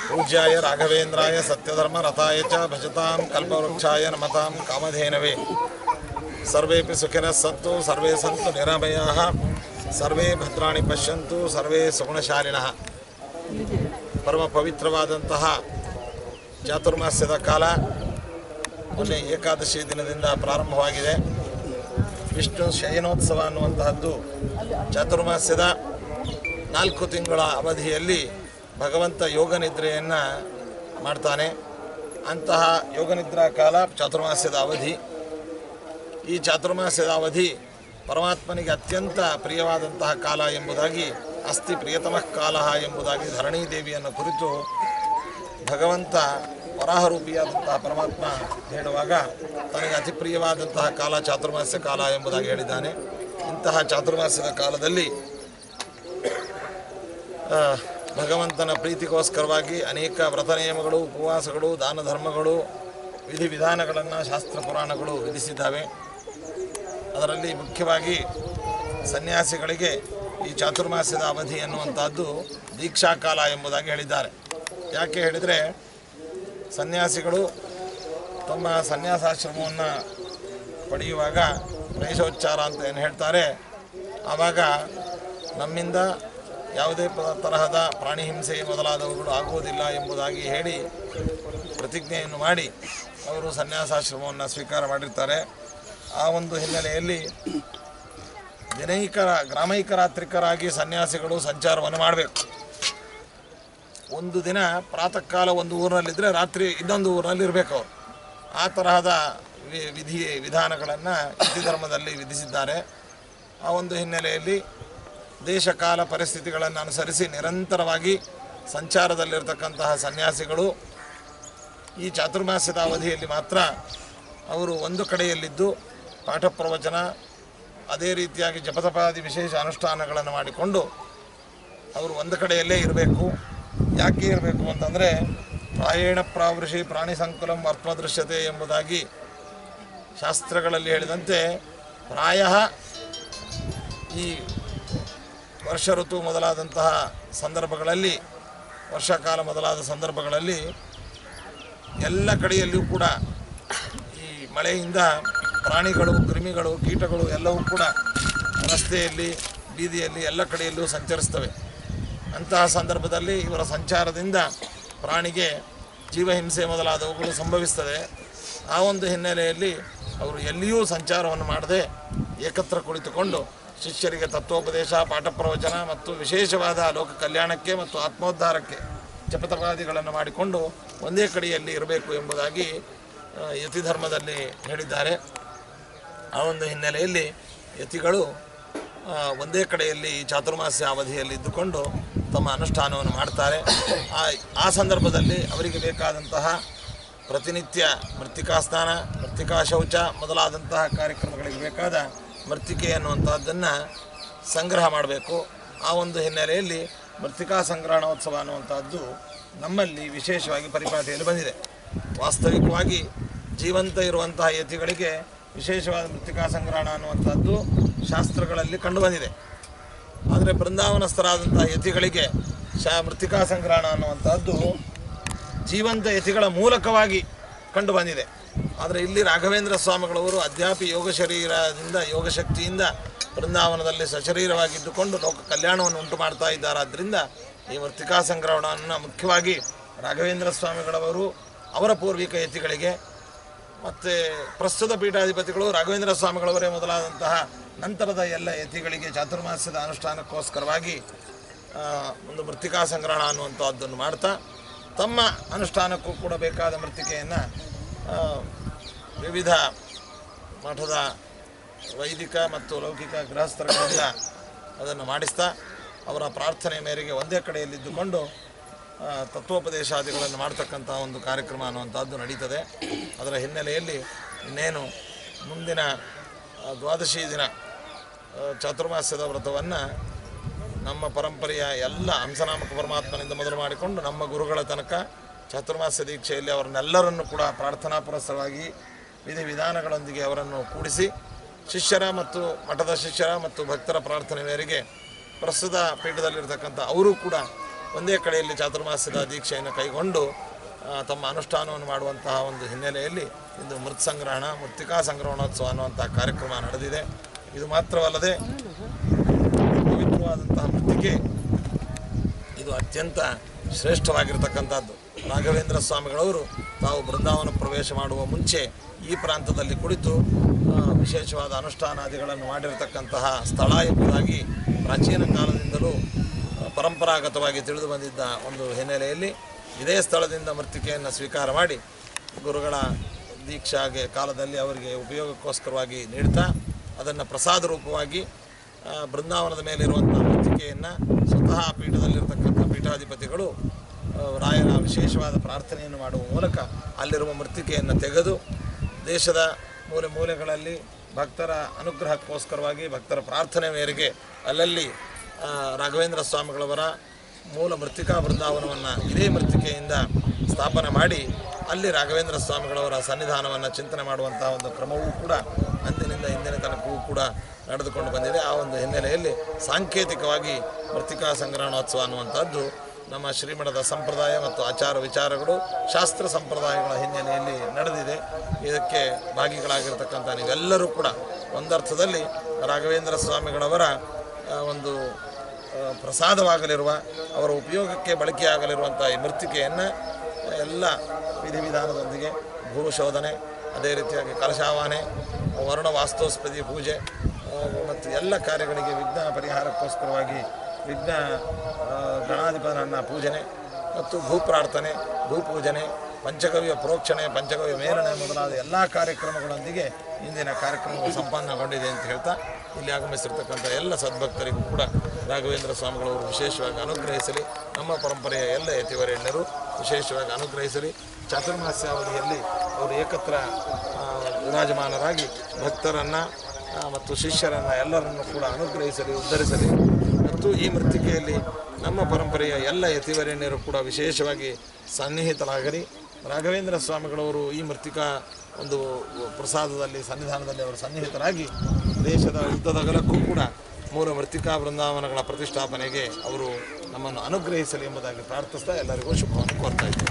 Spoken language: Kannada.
ಪೂಜ್ಯಾಯ ರಾಘವೇಂದ್ರಾಯ ಸತ್ಯಧರ್ಮ ರಥಾಯ ಚ ಭಜತಾಂ ಕಲ್ಪವೃಕ್ಷಾಯ ನಮತಾಂ ಕಾಮಧೇನವೇ ಸರ್ವೇಪಿ ಸುಖಿನಃ ಸತ್ತು ಸರ್ವೇ ಸಂತು ನಿರಾಮಯಾಃ ಸರ್ವೇ ಭದ್ರಾಣಿ ಪಶ್ಯಂತು ಸರ್ವೇ ಸುಗುಣಶಾಲಿನಃ ಪರಮ ಪವಿತ್ರವಾದಂತಹ ಚಾತುರ್ಮಾಸ್ಯದ ಕಾಲ ಮೊನ್ನೆ ಏಕಾದಶಿ ದಿನದಿಂದ ಪ್ರಾರಂಭವಾಗಿದೆ ವಿಷ್ಣು ಶಯನೋತ್ಸವ ಅನ್ನುವಂತಹದ್ದು ಚಾತುರ್ಮಾಸ್ಯದ ನಾಲ್ಕು ತಿಂಗಳ ಅವಧಿಯಲ್ಲಿ ಭಗವಂತ ಯೋಗ ನಿದ್ರೆಯನ್ನು ಮಾಡ್ತಾನೆ ಅಂತಹ ಯೋಗನಿದ್ರಾ ಕಾಲ ಚಾತುರ್ಮಾಸ್ಯದ ಅವಧಿ ಈ ಚಾತುರ್ಮಾಸ್ಯದ ಅವಧಿ ಪರಮಾತ್ಮನಿಗೆ ಅತ್ಯಂತ ಪ್ರಿಯವಾದಂತಹ ಕಾಲ ಎಂಬುದಾಗಿ ಅಸ್ತಿ ಪ್ರಿಯತಮಃ ಕಾಲ ಎಂಬುದಾಗಿ ಧರಣೀ ದೇವಿಯನ್ನು ಕುರಿತು ಭಗವಂತ ವರಾಹರೂಪಿಯಾದಂತಹ ಪರಮಾತ್ಮ ಹೇಳುವಾಗ ತನಗೆ ಅತಿ ಪ್ರಿಯವಾದಂತಹ ಕಾಲ ಚಾತುರ್ಮಾಸ್ಯ ಕಾಲ ಎಂಬುದಾಗಿ ಹೇಳಿದ್ದಾನೆ ಇಂತಹ ಚಾತುರ್ಮಾಸ್ಯದ ಕಾಲದಲ್ಲಿ ಆ, ಭಗವಂತನ ಪ್ರೀತಿಗೋಸ್ಕರವಾಗಿ ಅನೇಕ ವ್ರತ ನಿಯಮಗಳು ಉಪವಾಸಗಳು ದಾನ ಧರ್ಮಗಳು ವಿಧಿವಿಧಾನಗಳನ್ನು ಶಾಸ್ತ್ರ ಪುರಾಣಗಳು ವಿಧಿಸಿದ್ದಾವೆ ಅದರಲ್ಲಿ ಮುಖ್ಯವಾಗಿ ಸನ್ಯಾಸಿಗಳಿಗೆ ಈ ಚಾತುರ್ಮಾಸ್ಯದ ಅವಧಿ ಎನ್ನುವಂಥದ್ದು ದೀಕ್ಷಾಕಾಲ ಎಂಬುದಾಗಿ ಹೇಳಿದ್ದಾರೆ ಯಾಕೆ ಹೇಳಿದರೆ ಸನ್ಯಾಸಿಗಳು ತಮ್ಮ ಸನ್ಯಾಸಾಶ್ರಮವನ್ನು ಪಡೆಯುವಾಗ ಪ್ರೇಷೋಚ್ಚಾರ ಅಂತ ಏನು ಹೇಳ್ತಾರೆ ಆವಾಗ ನಮ್ಮಿಂದ ಯಾವುದೇ ಪ- ತರಹದ ಪ್ರಾಣಿ ಹಿಂಸೆ ಮೊದಲಾದವುಗಳು ಆಗುವುದಿಲ್ಲ ಎಂಬುದಾಗಿ ಹೇಳಿ ಪ್ರತಿಜ್ಞೆಯನ್ನು ಮಾಡಿ ಅವರು ಸನ್ಯಾಸಾಶ್ರಮವನ್ನು ಸ್ವೀಕಾರ ಮಾಡಿರ್ತಾರೆ ಆ ಒಂದು ಹಿನ್ನೆಲೆಯಲ್ಲಿ ದಿನೈಕರ ಗ್ರಾಮೈಕರಾತ್ರಿಕರಾಗಿ ಸನ್ಯಾಸಿಗಳು ಸಂಚಾರವನ್ನು ಮಾಡಬೇಕು ಒಂದು ದಿನ ಪ್ರಾತಃ ಕಾಲ ಒಂದು ಊರಿನಲ್ಲಿದ್ದರೆ ರಾತ್ರಿ ಇನ್ನೊಂದು ಊರಿನಲ್ಲಿ ಇರಬೇಕು ಅವರು ಆ ತರಹದ ವಿ- ವಿಧಿ ವಿಧಾನಗಳನ್ನು ಇತಿ ಧರ್ಮದಲ್ಲಿ ವಿಧಿಸಿದ್ದಾರೆ ಆ ಒಂದು ಹಿನ್ನೆಲೆಯಲ್ಲಿ ದೇಶ ಕಾಲ ಪರಿಸ್ಥಿತಿಗಳನ್ನು ಅನುಸರಿಸಿ ನಿರಂತರವಾಗಿ ಸಂಚಾರದಲ್ಲಿರ್ತಕ್ಕಂತಹ ಸನ್ಯಾಸಿಗಳು ಈ ಚಾತುರ್ಮಾಸ್ಯದ ಅವಧಿಯಲ್ಲಿ ಮಾತ್ರ ಅವರು ಒಂದು ಕಡೆಯಲ್ಲಿದ್ದು ಪಾಠ ಪ್ರವಚನ ಅದೇ ರೀತಿಯಾಗಿ ಜಪತಪಾದಿ ವಿಶೇಷ ಅನುಷ್ಠಾನಗಳನ್ನು ಮಾಡಿಕೊಂಡು ಅವರು ಒಂದು ಕಡೆಯಲ್ಲೇ ಇರಬೇಕು ಯಾಕೆ ಇರಬೇಕು ಅಂತಂದರೆ ಪ್ರಾಯೇಣ ಪ್ರಾವೃಷಿ ಪ್ರಾಣಿ ಸಂಕುಲಂ ಆತ್ಮದೃಶ್ಯತೆ ಎಂಬುದಾಗಿ ಶಾಸ್ತ್ರಗಳಲ್ಲಿ ಹೇಳಿದಂತೆ ಪ್ರಾಯ ಈ ವರ್ಷ ಋತು ಮೊದಲಾದಂತಹ ಸಂದರ್ಭಗಳಲ್ಲಿ ವರ್ಷಕಾಲ ಮೊದಲಾದ ಸಂದರ್ಭಗಳಲ್ಲಿ ಎಲ್ಲ ಕಡೆಯಲ್ಲಿಯೂ ಕೂಡ ಈ ಮಳೆಯಿಂದ ಪ್ರಾಣಿಗಳು ಕ್ರಿಮಿಗಳು ಕೀಟಗಳು ಎಲ್ಲವೂ ಕೂಡ ರಸ್ತೆಯಲ್ಲಿ ಬೀದಿಯಲ್ಲಿ ಎಲ್ಲ ಕಡೆಯಲ್ಲೂ ಸಂಚರಿಸ್ತವೆ ಅಂತಹ ಸಂದರ್ಭದಲ್ಲಿ ಇವರ ಸಂಚಾರದಿಂದ ಪ್ರಾಣಿಗೆ ಜೀವಹಿಂಸೆ ಮೊದಲಾದವುಗಳು ಸಂಭವಿಸ್ತದೆ ಆ ಒಂದು ಹಿನ್ನೆಲೆಯಲ್ಲಿ ಅವರು ಎಲ್ಲಿಯೂ ಸಂಚಾರವನ್ನು ಮಾಡದೆ ಏಕತ್ರ ಕುಳಿತುಕೊಂಡು ಶಿಷ್ಯರಿಗೆ ತತ್ವೋಪದೇಶ ಪಾಠ ಪ್ರವಚನ ಮತ್ತು ವಿಶೇಷವಾದ ಲೋಕ ಕಲ್ಯಾಣಕ್ಕೆ ಮತ್ತು ಆತ್ಮೋದ್ಧಾರಕ್ಕೆ ಜಪತಪಾದಿಗಳನ್ನು ಮಾಡಿಕೊಂಡು ಒಂದೇ ಕಡೆಯಲ್ಲಿ ಇರಬೇಕು ಎಂಬುದಾಗಿ ಆ, ಯತಿ ಧರ್ಮದಲ್ಲಿ ಹೇಳಿದ್ದಾರೆ ಆ ಒಂದು ಹಿನ್ನೆಲೆಯಲ್ಲಿ ಯತಿಗಳು ಆ, ಒಂದೇ ಕಡೆಯಲ್ಲಿ ಈ ಚಾತುರ್ಮಾಸ್ಯ ಅವಧಿಯಲ್ಲಿ ಇದ್ದುಕೊಂಡು ತಮ್ಮ ಅನುಷ್ಠಾನವನ್ನು ಮಾಡ್ತಾರೆ ಆ ಆ ಸಂದರ್ಭದಲ್ಲಿ ಅವರಿಗೆ ಬೇಕಾದಂತಹ ಪ್ರತಿನಿತ್ಯ ಮೃತ್ತಿಕಾ ಸ್ನಾನ ಮೃತ್ತಿಕಾ ಶೌಚ ಮೊದಲಾದಂತಹ ಕಾರ್ಯಕ್ರಮಗಳಿಗೆ ಬೇಕಾದ ಮೃತ್ತಿಕೆ ಅನ್ನುವಂಥದ್ದನ್ನು ಸಂಗ್ರಹ ಮಾಡಬೇಕು ಆ ಒಂದು ಹಿನ್ನೆಲೆಯಲ್ಲಿ ಮೃತ್ತಿಕಾ ಸಂಗ್ರಹಣೋತ್ಸವ ಅನ್ನುವಂಥದ್ದು ನಮ್ಮಲ್ಲಿ ವಿಶೇಷವಾಗಿ ಪರಿಪಾಟಿಯಲ್ಲಿ ಬಂದಿದೆ ವಾಸ್ತವಿಕವಾಗಿ ಜೀವಂತ ಇರುವಂತಹ ಯತಿಗಳಿಗೆ ವಿಶೇಷವಾದ ಮೃತ್ತಿಕಾ ಸಂಗ್ರಹಣ ಅನ್ನುವಂಥದ್ದು ಶಾಸ್ತ್ರಗಳಲ್ಲಿ ಕಂಡುಬಂದಿದೆ ಆದರೆ ಬೃಂದಾವನಸ್ಥರಾದಂತಹ ಯತಿಗಳಿಗೆ ಶಾ ಮೃತ್ತಿಕಾ ಸಂಗ್ರಹಣ ಅನ್ನುವಂಥದ್ದು ಜೀವಂತ ಯತಿಗಳ ಮೂಲಕವಾಗಿ ಕಂಡು ಬಂದಿದೆ ಆದರೆ ಇಲ್ಲಿ ರಾಘವೇಂದ್ರ ಸ್ವಾಮಿಗಳವರು ಅದ್ಯಾಪಿ ಯೋಗ ಶರೀರದಿಂದ ಯೋಗ ಶಕ್ತಿಯಿಂದ ಬೃಂದಾವನದಲ್ಲಿ ಸಶರೀರವಾಗಿದ್ದುಕೊಂಡು ಲೋಕ ಕಲ್ಯಾಣವನ್ನು ಉಂಟು ಮಾಡ್ತಾ ಇದ್ದಾರಾದ್ದರಿಂದ ಈ ಮೃತ್ತಿಕಾ ಸಂಗ್ರಹಣವನ್ನು ಮುಖ್ಯವಾಗಿ ರಾಘವೇಂದ್ರ ಸ್ವಾಮಿಗಳವರು ಅವರ ಪೂರ್ವಿಕ ಯತಿಗಳಿಗೆ ಮತ್ತು ಪ್ರಸ್ತುತ ಪೀಠಾಧಿಪತಿಗಳು ರಾಘವೇಂದ್ರ ಸ್ವಾಮಿಗಳವರೇ ಮೊದಲಾದಂತಹ ನಂತರದ ಎಲ್ಲ ಯತಿಗಳಿಗೆ ಚಾತುರ್ಮಾಸ್ಯದ ಅನುಷ್ಠಾನಕ್ಕೋಸ್ಕರವಾಗಿ ಆ, ಒಂದು ಮೃತ್ತಿಕಾ ಸಂಗ್ರಹಣ ಅನ್ನುವಂಥದ್ದನ್ನು ಮಾಡ್ತಾ ತಮ್ಮ ಅನುಷ್ಠಾನಕ್ಕೂ ಕೂಡ ಬೇಕಾದ ಮೃತ್ತಿಕೆಯನ್ನು ವಿವಿಧ ಮಠದ ವೈದಿಕ ಮತ್ತು ಲೌಕಿಕ ಗೃಹಸ್ಥರುಗಳಿಂದ ಅದನ್ನು ಮಾಡಿಸ್ತಾ ಅವರ ಪ್ರಾರ್ಥನೆ ಮೇರೆಗೆ ಒಂದೇ ಕಡೆಯಲ್ಲಿದ್ದುಕೊಂಡು ಆ, ತತ್ವೋಪದೇಶಾದಿಗಳನ್ನು ಮಾಡ್ತಕ್ಕಂಥ ಒಂದು ಕಾರ್ಯಕ್ರಮ ಅನ್ನುವಂಥದ್ದು ನಡೀತದೆ ಅದರ ಹಿನ್ನೆಲೆಯಲ್ಲಿ ಇನ್ನೇನು ಮುಂದಿನ ಆ, ದ್ವಾದಶಿ ದಿನ ಆ, ಚಾತುರ್ಮಾಸ್ಯದ ವ್ರತವನ್ನು ನಮ್ಮ ಪರಂಪರೆಯ ಎಲ್ಲ ಹಂಸನಾಮಕ ಪರಮಾತ್ಮನಿಂದ ಮೊದಲು ಮಾಡಿಕೊಂಡು ನಮ್ಮ ಗುರುಗಳ ತನಕ ಚಾತುರ್ಮಾಸ್ಯ ದೀಕ್ಷೆಯಲ್ಲಿ ಅವರನ್ನೆಲ್ಲರನ್ನು ಕೂಡ ಪ್ರಾರ್ಥನಾ ಪುರಸ್ಸರವಾಗಿ ವಿಧಿವಿಧಾನಗಳೊಂದಿಗೆ ಅವರನ್ನು ಕೂಡಿಸಿ ಶಿಷ್ಯರ ಮತ್ತು ಮಠದ ಶಿಷ್ಯರ ಮತ್ತು ಭಕ್ತರ ಪ್ರಾರ್ಥನೆ ಮೇರೆಗೆ ಪ್ರಸ್ತುತ ಪೀಠದಲ್ಲಿರ್ತಕ್ಕಂಥ ಅವರು ಕೂಡ ಒಂದೇ ಕಡೆಯಲ್ಲಿ ಚಾತುರ್ಮಾಸ್ಯದ ದೀಕ್ಷೆಯನ್ನು ಕೈಗೊಂಡು ಆ, ತಮ್ಮ ಅನುಷ್ಠಾನವನ್ನು ಮಾಡುವಂತಹ ಒಂದು ಹಿನ್ನೆಲೆಯಲ್ಲಿ ಇಂದು ಮೃತ್ ಸಂಗ್ರಹಣ ಮೃತ್ತಿಕಾ ಸಂಗ್ರಹಣೋತ್ಸವ ಅನ್ನುವಂತಹ ಕಾರ್ಯಕ್ರಮ ನಡೆದಿದೆ ಇದು ಮಾತ್ರವಲ್ಲದೆ ಪವಿತ್ರವಾದಂತಹ ಮೃತ್ತಿಕೆ ಇದು ಅತ್ಯಂತ ಶ್ರೇಷ್ಠವಾಗಿರ್ತಕ್ಕಂಥದ್ದು ರಾಘವೇಂದ್ರ ಸ್ವಾಮಿಗಳವರು ತಾವು ಬೃಂದಾವನ ಪ್ರವೇಶ ಮಾಡುವ ಮುಂಚೆ ಈ ಪ್ರಾಂತದಲ್ಲಿ ಕುಳಿತು ಆ, ವಿಶೇಷವಾದ ಅನುಷ್ಠಾನಾದಿಗಳನ್ನು ಮಾಡಿರತಕ್ಕಂತಹ ಸ್ಥಳ ಎಂಬುದಾಗಿ ಪ್ರಾಚೀನ ಕಾಲದಿಂದಲೂ ಆ, ಪರಂಪರಾಗತವಾಗಿ ತಿಳಿದು ಬಂದಿದ್ದ ಒಂದು ಹಿನ್ನೆಲೆಯಲ್ಲಿ ಇದೇ ಸ್ಥಳದಿಂದ ಮೃತ್ತಿಕೆಯನ್ನು ಸ್ವೀಕಾರ ಮಾಡಿ ಗುರುಗಳ ದೀಕ್ಷಾಗೆ ಕಾಲದಲ್ಲಿ ಅವರಿಗೆ ಉಪಯೋಗಕ್ಕೋಸ್ಕರವಾಗಿ ನೀಡ್ತಾ ಅದನ್ನು ಪ್ರಸಾದ ರೂಪವಾಗಿ ಆ, ಬೃಂದಾವನದ ಮೇಲಿರುವಂಥ ಮೃತ್ತಿಕೆಯನ್ನು ಸ್ವತಃ ಆ ಪೀಠದಲ್ಲಿರ್ತಕ್ಕಂಥ ಪೀಠಾಧಿಪತಿಗಳು ಆ, ರಾಯರ ವಿಶೇಷವಾದ ಪ್ರಾರ್ಥನೆಯನ್ನು ಮಾಡುವ ಮೂಲಕ ಅಲ್ಲಿರುವ ಮೃತ್ತಿಕೆಯನ್ನು ತೆಗೆದು ದೇಶದ ಮೂಲೆ ಮೂಲೆಗಳಲ್ಲಿ ಭಕ್ತರ ಅನುಗ್ರಹಕ್ಕೋಸ್ಕರವಾಗಿ ಭಕ್ತರ ಪ್ರಾರ್ಥನೆ ಮೇರೆಗೆ ಅಲ್ಲಲ್ಲಿ ಆ, ರಾಘವೇಂದ್ರ ಸ್ವಾಮಿಗಳವರ ಮೂಲ ಮೃತ್ತಿಕಾ ಬೃಂದಾವನವನ್ನು ಇದೇ ಮೃತ್ತಿಕೆಯಿಂದ ಸ್ಥಾಪನೆ ಮಾಡಿ ಅಲ್ಲಿ ರಾಘವೇಂದ್ರ ಸ್ವಾಮಿಗಳವರ ಸನ್ನಿಧಾನವನ್ನು ಚಿಂತನೆ ಮಾಡುವಂತಹ ಒಂದು ಕ್ರಮವೂ ಕೂಡ ಅಂದಿನಿಂದ ಇಂದಿನ ತನಕವೂ ಕೂಡ ನಡೆದುಕೊಂಡು ಬಂದಿದೆ ಆ ಒಂದು ಹಿನ್ನೆಲೆಯಲ್ಲಿ ಸಾಂಕೇತಿಕವಾಗಿ ಮೃತ್ತಿಕಾ ಸಂಗ್ರಹಣೋತ್ಸವ ಅನ್ನುವಂಥದ್ದು ನಮ್ಮ ಶ್ರೀಮಠದ ಸಂಪ್ರದಾಯ ಮತ್ತು ಆಚಾರ ವಿಚಾರಗಳು ಶಾಸ್ತ್ರ ಸಂಪ್ರದಾಯಗಳ ಹಿನ್ನೆಲೆಯಲ್ಲಿ ನಡೆದಿದೆ ಇದಕ್ಕೆ ಭಾಗಿಗಳಾಗಿರ್ತಕ್ಕಂಥ ನೀವೆಲ್ಲರೂ ಕೂಡ ಒಂದರ್ಥದಲ್ಲಿ ರಾಘವೇಂದ್ರ ಸ್ವಾಮಿಗಳವರ ಆ, ಒಂದು ಆ, ಪ್ರಸಾದವಾಗಲಿರುವ ಅವರ ಉಪಯೋಗಕ್ಕೆ ಬಳಕೆಯಾಗಲಿರುವಂಥ ಈ ಮೃತ್ತಿಕೆಯನ್ನು ಎಲ್ಲ ವಿಧಿವಿಧಾನದೊಂದಿಗೆ ಭೂಶೋಧನೆ ಅದೇ ರೀತಿಯಾಗಿ ಕಲಶಾವಾನೆ ವರ್ಣ ವಾಸ್ತೋಸ್ಪತಿ ಪೂಜೆ ಆ, ಮತ್ತು ಎಲ್ಲ ಕಾರ್ಯಗಳಿಗೆ ವಿಘ್ನ ಪರಿಹಾರಕ್ಕೋಸ್ಕರವಾಗಿ ವಿಘ್ನ ಆ, ಗಣಾಧಿಪನನ್ನ ಪೂಜನೆ ಮತ್ತು ಭೂಪ್ರಾರ್ಥನೆ ಭೂಪೂಜನೆ ಪಂಚಗವ್ಯ ಪ್ರೋಕ್ಷಣೆ ಪಂಚಗವ್ಯ ಮೇಲನೆ ಮೊದಲಾದ ಎಲ್ಲ ಕಾರ್ಯಕ್ರಮಗಳೊಂದಿಗೆ ಇಂದಿನ ಕಾರ್ಯಕ್ರಮವು ಸಂಪನ್ನಗೊಂಡಿದೆ ಅಂತ ಹೇಳ್ತಾ ಇಲ್ಲಿ ಆಗಮಿಸಿರ್ತಕ್ಕಂಥ ಎಲ್ಲ ಸದ್ಭಕ್ತರಿಗೂ ಕೂಡ ರಾಘವೇಂದ್ರ ಸ್ವಾಮಿಗಳವರು ವಿಶೇಷವಾಗಿ ಅನುಗ್ರಹಿಸಲಿ ನಮ್ಮ ಪರಂಪರೆಯ ಎಲ್ಲ ಯತಿವರೆಣ್ಯರು ವಿಶೇಷವಾಗಿ ಅನುಗ್ರಹಿಸಲಿ ಚಾತುರ್ಮಾಸ್ಯಾವಧಿಯಲ್ಲಿ ಅವರು ಏಕತ್ರ ಆ, ವಿರಾಜಮಾನರಾಗಿ ಭಕ್ತರನ್ನು ಮತ್ತು ಶಿಷ್ಯರನ್ನು ಎಲ್ಲರನ್ನು ಕೂಡ ಅನುಗ್ರಹಿಸಲಿ ಉದ್ಧರಿಸಲಿ ಮತ್ತು ಈ ಮೃತ್ತಿಕೆಯಲ್ಲಿ ನಮ್ಮ ಪರಂಪರೆಯ ಎಲ್ಲ ಯತಿವರೇಣ್ಯರು ಕೂಡ ವಿಶೇಷವಾಗಿ ಸನ್ನಿಹಿತರಾಗಲಿ ರಾಘವೇಂದ್ರ ಸ್ವಾಮಿಗಳವರು ಈ ಮೃತ್ತಿಕಾ ಒಂದು ಪ್ರಸಾದದಲ್ಲಿ ಸನ್ನಿಧಾನದಲ್ಲಿ ಅವರು ಸನ್ನಿಹಿತರಾಗಿ ದೇಶದ ಉದ್ದದಗಲಕ್ಕೂ ಕೂಡ ಮೂಲ ಮೃತ್ತಿಕಾ ಬೃಂದಾವನಗಳ ಪ್ರತಿಷ್ಠಾಪನೆಗೆ ಅವರು ನಮ್ಮನ್ನು ಅನುಗ್ರಹಿಸಲಿ ಎಂಬುದಾಗಿ ಪ್ರಾರ್ಥಿಸ್ತಾ ಎಲ್ಲರಿಗೂ ಶುಭವನ್ನು ಕೋರ್ತಾ ಇದ್ದೇನೆ